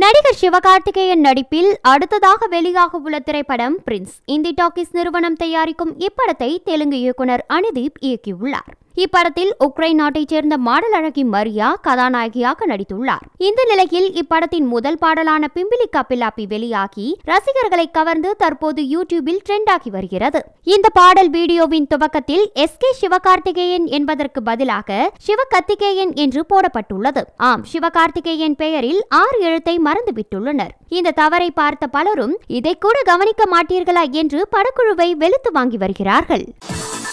நடிகர் சிவகார்த்திகேயன் நடிப்பில் அடுத்ததாக வெளியாக உள்ள திரைப்படம் பிரின்ஸ் இந்தி டாக்கீஸ் நிறுவனம் தயாரிக்கும் இப்படத்தை தெலுங்கு இயக்குனர் அனுதீப் இயக்கியுள்ளார் இப்படத்தில் உக்ரைன் நாட்டைச் சேர்ந்த மாடல் அழகி மரியா கதாநாயகியாக நடித்துள்ளார் இந்த நிலையில் இப்படத்தின் முதல் பாடலான பிம்பிலி கப்பிலாப்பி வெளியாகி ரசிகர்களை கவர்ந்து தற்போது யூடியூபில் ட்ரெண்ட் ஆகி வருகிறது இந்த பாடல் வீடியோவின் துவக்கத்தில் எஸ் கே சிவகார்த்திகேயன் என்பதற்கு பதிலாக சிவகத்திகேயன் என்று போடப்பட்டுள்ளது ஆம் சிவகார்த்திகேயன் பெயரில் ஆறு எழுத்தை மறந்துவிட்டுள்ளனர் இந்த தவறை பார்த்த பலரும் இதை கூட கவனிக்க மாட்டீர்களா என்று படக்குழுவை வெளுத்து வாங்கி வருகிறார்கள்